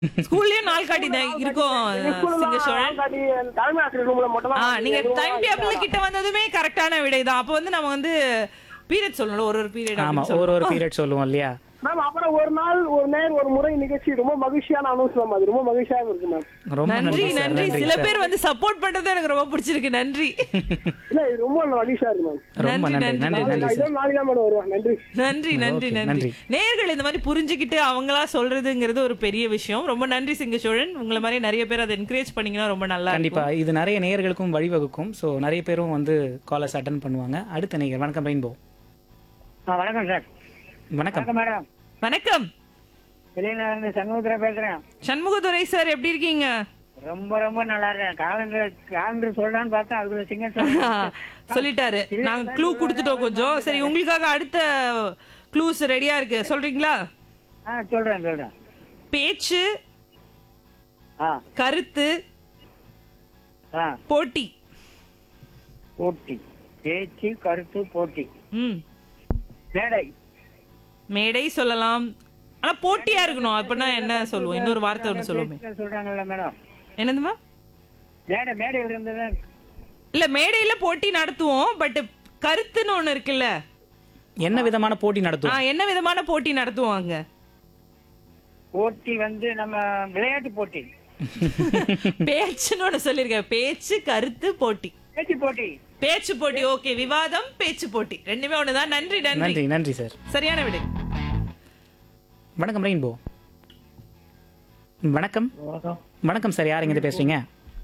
ஸ்கூல்லயும் நாள் காட்டி தான் இருக்கும் சிங்கேஸ்வரன் தலைமை ஆசிரியர் ரூம்ல மட்டும் ஆ தான் நீங்க டைம் டேபிள் கிட்ட வந்ததுமே கரெக்டான விடை தான் அப்போ வந்து நம்ம வந்து பீரியட் சொல்லணும் ஒரு ஒரு பீரியட் ஆமா ஒரு ஒரு பீரியட் சொல்லுவோம் இல்லையா மேம் அப்புறம் ஒரு நாள் ஒரு நேர் ஒரு முறை நிகழ்ச்சி ரொம்ப மகிழ்ச்சியான அனௌன்ஸ் மேம் அது ரொம்ப மகிழ்ச்சியாக இருக்கு மேம் ரொம்ப நன்றி நன்றி சார் நன்றி நன்றி சில சார் பேர் வந்து சப்போர்ட் பண்றது எனக்கு ரொம்ப பிடிச்சிருக்கு நன்றி இல்ல இது ரொம்ப மகிழ்ச்சியா இருக்கு மேம் ரொம்ப நன்றி, நன்றி நன்றி, நன்றி நன்றி நான் சார் இதே நாளைக்கு தான் மேடம் வருவேன் நன்றி நன்றி நன்றி Okay, நன்றி நன்றி. நேர்கள் இந்த மாதிரி புரிஞ்சுக்கிட்டு அவங்களா சொல்றதுங்கிறது ஒரு பெரிய விஷயம் ரொம்ப நன்றி சிங்கச்சோழன் உங்களை மாதிரி நிறைய பேர் அதை என்கரேஜ் பண்ணீங்கன்னா ரொம்ப நல்லா கண்டிப்பா இது நிறைய நேயர்களுக்கும் வழிவகுக்கும் ஸோ நிறைய பேரும் வந்து காலர்ஸ் அட்டன் பண்ணுவாங்க அடுத்த நேயர் வணக்கம் ரெயின்போ வணக்கம் சார் வணக்கம் வணக்கம் மேடம் வணக்கம் வெளியில இருந்து சண்முகத்துல பேசுறேன் சண்முகதுரை சார் எப்படி இருக்கீங்க ரொம்ப ரொம்ப நல்லா இருக்கேன் காலண்டர் காலண்டர் சொல்லலான்னு பார்த்தா அதுக்குள்ள சிங்கர் சொல்லிட்டாரு நாங்க க்ளூ கொடுத்துட்டோம் கொஞ்சம் சரி உங்களுக்காக அடுத்த க்ளூஸ் ரெடியா இருக்கு சொல்றீங்களா ஆ சொல்றேன் சொல்றேன் பேச்சு ஆ கருத்து ஆ போட்டி போட்டி பேச்சு கருத்து போட்டி ம் மேடை மேடை சொல்லலாம் ஆனா போட்டியா இருக்கணும் அப்படின்னா என்ன சொல்லுவோம் இன்னொரு வார்த்தை ஒன்று சொல்லுவோமே பேச்சுக்கள் சொல்றாங்கல்ல மேடம் என்னதுமா மேடை மேடையில் இருந்தது இல்ல மேடையில போட்டி நடத்துவோம் பட் கருத்துன்னு ஒண்ணு இருக்குல்ல என்ன விதமான போட்டி ஆ, நடத்துவோம் என்ன விதமான போட்டி நடத்துவோம் அங்க போட்டி வந்து நம்ம விளையாட்டு போட்டி பேச்சுன்னு ஒண்ணு சொல்லிருக்கேன் பேச்சு கருத்து போட்டி பேச்சு போட்டி பேச்சு போட்டி ஓகே விவாதம் பேச்சு போட்டி ரெண்டுமே ஒண்ணுதான் நன்றி நன்றி நன்றி நன்றி சார் சரியான விடை வணக்கம் ரெயின்போ வணக்கம் வணக்கம் சார் யார் எங்க பேசுறீங்க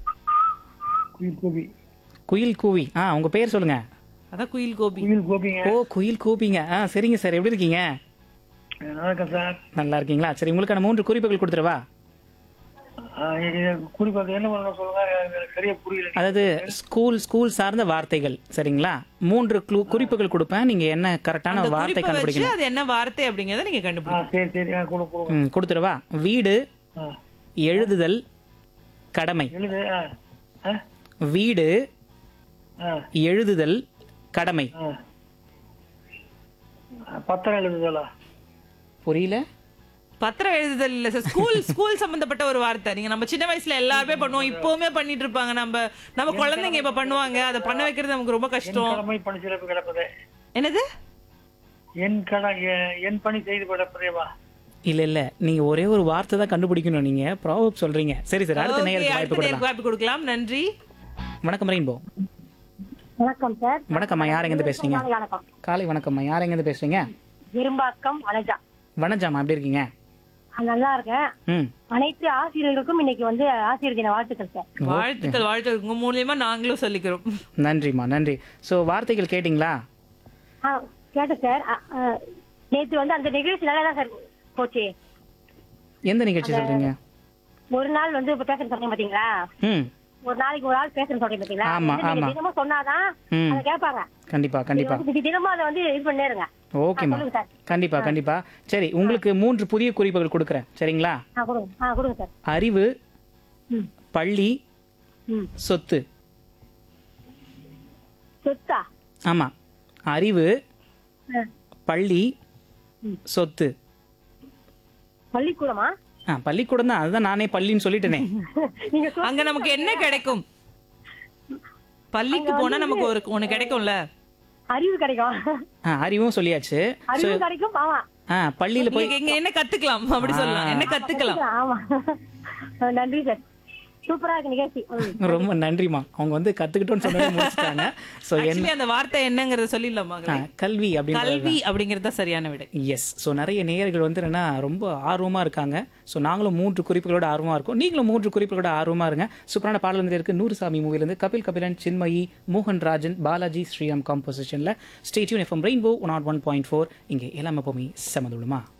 கோபி குயில் கூவி ஆ உங்க பேர் சொல்லுங்க அதான் குயில் கோபி குயில் கோபிங்க ஓ குயில் கூப்பிங்க ஆ சரிங்க சார் எப்படி இருக்கீங்க வணக்கம் சார் நல்லா இருக்கீங்களா சரி உங்களுக்கான மூன்று குறிப்புகள் கொடுத்துருவா குறிப்பாக என்ன பண்ண சொல்லுங்க எனக்கு சரியா புரியல அதாவது ஸ்கூல் ஸ்கூல் சார்ந்த வார்த்தைகள் சரிங்களா மூன்று க்ளூ குறிப்புகள் கொடுப்பேன் நீங்க என்ன கரெக்டான அந்த வார்த்தை குறிப்பை வச்சு கண்டுபிடிக்கணும் அது என்ன வார்த்தை அப்படிங்கறத நீங்க ஆ கண்டுபிடிக்கணும் சரி சரி ஆ கொடு கொடு ம், கொடுத்துருவா வீடு ஆ எழுதுதல் கடமை எழுது ஆ ஆ வீடு ஆ எழுதுதல் கடமை ஆ. பத்திரம் எழுதுதலா புரியல பத்திரம் எழுதுதல் இல்ல சார் ஸ்கூல் ஸ்கூல் சம்பந்தப்பட்ட ஒரு வார்த்தை நீங்க நம்ம சின்ன வயசுல எல்லாருமே பண்ணுவோம் இப்பவுமே பண்ணிட்டு இருப்பாங்க நம்ம நம்ம குழந்தைங்க இப்ப பண்ணுவாங்க அதை பண்ண வைக்கிறது நமக்கு ரொம்ப என் கஷ்டம் கடமை பணி சிறப்பு கிடப்பது என்னது என் கட எ- என் பணி செய்து கிடப்பதேவா இல்ல இல்ல நீங்க ஒரே ஒரு வார்த்தை தான் கண்டுபிடிக்கணும் நீங்க ப்ராபப் சொல்றீங்க சரி சார் அடுத்த Okay, நேயருக்கு வாய்ப்பு அடுத்த நேருக்கு கொடுக்கலாம் வாய்ப்பு கொடுக்கலாம் நன்றி வணக்கம் ரெயின்போ வணக்கம் சார் வணக்கம்மா யார் எங்கேருந்து பேசுறீங்க வணக்கம் காலை வணக்கம்மா யார் எங்கேருந்து பேசுறீங்க விரும்பாக்கம் வனஜா வணஜாமா எப்படி இருக்கீங்க நான் நல்லா இருக்கேன் ம் அனைத்து ஆசிரியர்களுக்கும் இன்னைக்கு வந்து ஆசிரியர் தின வாழ்த்துக்கள் சார் வாழ்த்துக்கள் வாழ்த்துக்கள் உங்க மூலியமா நாங்களும் சொல்லிக்கிறோம் நன்றிம்மா நன்றி ஸோ வார்த்தைகள் கேட்டிங்களா ஆ கேட்டேன் சார் அ, அ, நேத்து வந்து அந்த நிகழ்ச்சி நல்லா தான் சார் போச்சு எந்த நிகழ்ச்சி சொல்றீங்க ஒரு நாள் வந்து இப்ப பேசுறேன் சொன்னீங்க பாத்தீங்களா ம் ஒரு நாளைக்கு ஒரு ஆள் பேசுறேன் சொல்றீங்க பாத்தீங்களா ஆமா, அது நீங்க ஆமா. தினமும் சொன்னாதான் ம். அதை கேட்பாங்க கண்டிப்பா நீங்க கண்டிப்பா வந்து தினமும் அதை வந்து இது பண்ணேருங்க ஓகேம்மா சொல்லுங்க சார். கண்டிப்பா கண்டிப்பா சரி உங்களுக்கு மூன்று புதிய குறிப்புகள் கொடுக்குறேன் சரிங்களா ஆ கொடுங்க ஆ கொடுங்க சார் அறிவு ம் பள்ளி ம் சொத்து சொத்தா ஆமா அறிவு ஆ. பள்ளி சொத்து பள்ளிக்கூடமா ஆ பள்ளிக்கூடம் தான் அதுதான் நானே பள்ளின்னு சொல்லிட்டேனே நீங்க சொ- அங்க நமக்கு என்ன கிடைக்கும் பள்ளிக்கு போனா நமக்கு ஒரு ஒண்ணு கிடைக்கும்ல அறிவு கிடைக்கும் ஆ அறிவும் சொல்லியாச்சு அறிவு கிடைக்கும் ஆமா ஆ பள்ளியில போய் நீங்க இங்க என்ன கத்துக்கலாம் அப்படி சொல்லலாம் என்ன கத்துக்கலாம் ஆமா நன்றி சார் சூப்பரா இருக்கு நிகழ்ச்சி ம். ரொம்ப நன்றிமா அவங்க வந்து கத்துக்கிட்டோம்னு சொன்னதை முடிச்சிட்டாங்க ஸோ என்ன Actually, அந்த வார்த்தை என்னங்கறத சொல்லிடலாமா ஆ, கல்வி அப்படின்னு கல்வி அப்படிங்கறது தான் சரியான விடை எஸ் ஸோ நிறைய நேயர்கள் வந்து என்னன்னா ரொம்ப ஆர்வமாக இருக்காங்க ஸோ நாங்களும் மூன்று குறிப்புகளோட ஆர்வமாக இருக்கோம் நீங்களும் மூன்று குறிப்புகளோட ஆர்வமாக இருங்க சூப்பரான பாடல் வந்து இருக்கு நூறுசாமி மூவிலேருந்து கபில் கபிலன் சின்மயி மோகன் ராஜன் பாலாஜி ஸ்ரீராம் காம்போசிஷனில் stay tuned FM rainbow one naught one point four இங்கே எல்லாமே எப்போவுமே செமதுளுமா